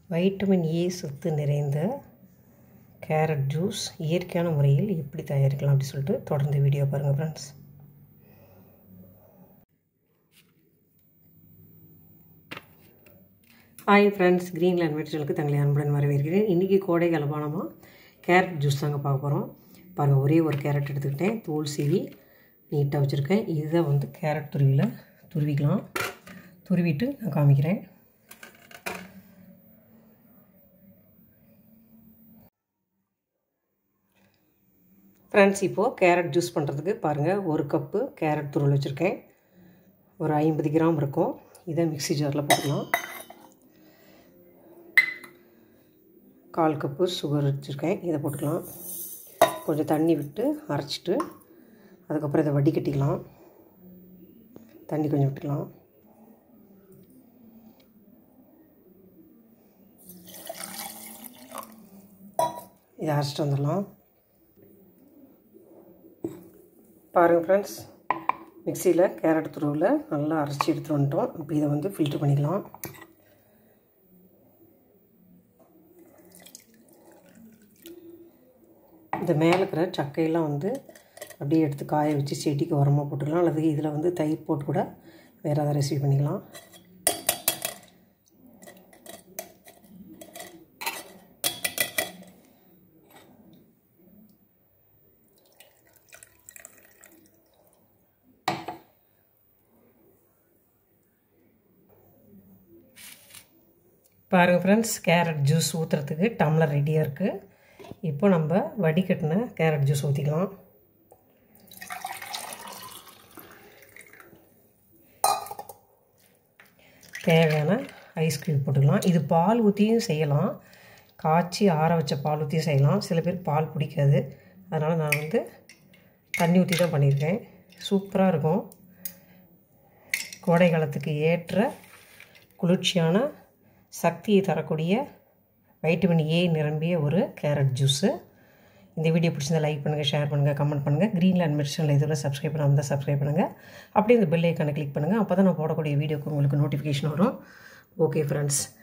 vitamin A சத்து நிறைந்த carrot juice இயற்கையான முறையில் எப்படி தயாரிக்கலாம் அப்படி சொல்லிட்டு தொடர்ந்து வீடியோ பாருங்கள் friends hi friends green land சேனலுக்கு தங்களை அன்புடன் வரவேற்கிறேன் இன்றைக்கி கோடை கலபானமாக கேரட் ஜூஸ் தாங்க பார்க்க போகிறோம் பாருங்கள் ஒரே ஒரு கேரட் எடுத்துக்கிட்டேன் தோல் சீவி நீட்டாக வச்சுருக்கேன் இதை வந்து கேரட் துருவியில் துருவிக்கலாம் துருவிட்டு நான் காமிக்கிறேன் ஃப்ரெண்ட்ஸ் இப்போது கேரட் ஜூஸ் பண்ணுறதுக்கு பாருங்கள் ஒரு கப்பு கேரட் துருள் வச்சுருக்கேன் ஒரு ஐம்பது கிராம் இருக்கும் இதை மிக்சி ஜாரில் போட்டுக்கலாம் கால் கப்பு சுகர் வச்சுருக்கேன் இதை போட்டுக்கலாம் கொஞ்சம் தண்ணி விட்டு அரைச்சிட்டு அதுக்கப்புறம் இதை வடிகட்டிக்கலாம் தண்ணி கொஞ்சம் விட்டுக்கலாம் இதை அரைச்சிட்டு வந்துடலாம் பாருங்கள் ஃப்ரெண்ட்ஸ் மிக்சியில் கேரட் துருவில் நல்லா அரைச்சி எடுத்துகிட்டு வந்துட்டோம் இப்போ இதை வந்து ஃபில்ட்ரு பண்ணிக்கலாம் இந்த மேலே இருக்கிற சக்கையெல்லாம் வந்து அப்படியே எடுத்து காய வச்சு செடிக்கு உரமாக போட்டுக்கலாம் அல்லது இதில் வந்து தயிர் போட்டு கூட வேறு ஏதாவது ரெசிபி பண்ணிக்கலாம் பாருங்கள் ஃப்ரெண்ட்ஸ் கேரட் ஜூஸ் ஊற்றுறதுக்கு டம்ளர் ரெடியாக இருக்குது இப்போ நம்ம வடிகட்டின கேரட் ஜூஸ் ஊற்றிக்கலாம் தேவையான ஐஸ் க்யூப் போட்டுக்கலாம் இது பால் ஊற்றியும் செய்யலாம் காய்ச்சி ஆற வச்ச பால் ஊற்றியும் செய்யலாம் சில பேர் பால் பிடிக்காது அதனால் நான் வந்து தண்ணி ஊற்றி தான் பண்ணியிருக்கேன் சூப்பராக இருக்கும் கோடை காலத்துக்கு ஏற்ற குளிர்ச்சியான சக்தியை தரக்கூடிய வைட்டமின் ஏ நிரம்பிய ஒரு கேரட் ஜூஸு இந்த வீடியோ பிடிச்சிருந்தா லைக் பண்ணுங்கள் ஷேர் பண்ணுங்கள் கமெண்ட் பண்ணுங்கள் க்ரீன்லேண்ட் மெடிசனில் இதில் சப்ஸ்கிரைப் பண்ணாமல் தான் சப்ஸ்கிரைப் பண்ணுங்கள் அப்படியே இந்த பெல் ஐக்கானை கிளிக் பண்ணுங்கள் அப்போ தான் நான் போடக்கூடிய வீடியோக்கு உங்களுக்கு நோட்டிஃபிகேஷன் வரும் ஓகே ஃப்ரெண்ட்ஸ்